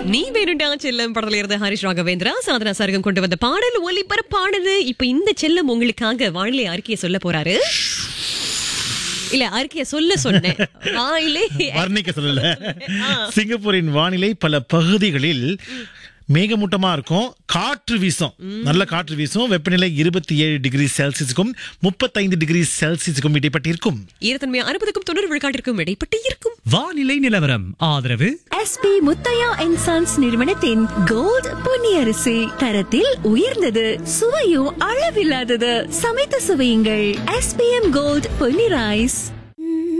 நீ வேணுண்டா செல்லம் படத்துல இருந்த ஹரிஷ் ராகவேந்திரா சாதனா சரகம் கொண்டு வந்த பாடல் ஒலிபரப்பானது இப்ப இந்த செல்லம் உங்களுக்காக வானிலை அறிக்கையை சொல்ல போறாரு இல்ல அறிக்கைய சொல்ல சொன்னேன் வாயிலே வர்ணிக்க சொல்லல சிங்கப்பூரின் வானிலை பல பகுதிகளில் மேகமூட்டமா இருக்கும் காற்று வீசும் நல்ல காற்று வீசும் வெப்பநிலை இருபத்தி ஏழு டிகிரி செல்சியஸுக்கும் முப்பத்தைந்து டிகிரி செல்சியஸுக்கும் இடைப்பட்டு இருக்கும் ஈரத்தன்மை அறுபதுக்கும் தொண்ணூறு விழுக்காட்டிற்கும் இடைப்பட்டு இருக்கும் வானிலை நிலவரம் ஆதரவு எஸ்பி முத்தையா அண்ட் சன்ஸ் நிறுவனத்தின் கோல்ட் பொன்னியரிசி தரத்தில் உயர்ந்தது சுவையும் அளவில்லாதது சமைத்து சுவையுங்கள் எஸ்பிஎம் கோல்ட் பொன்னி ரைஸ்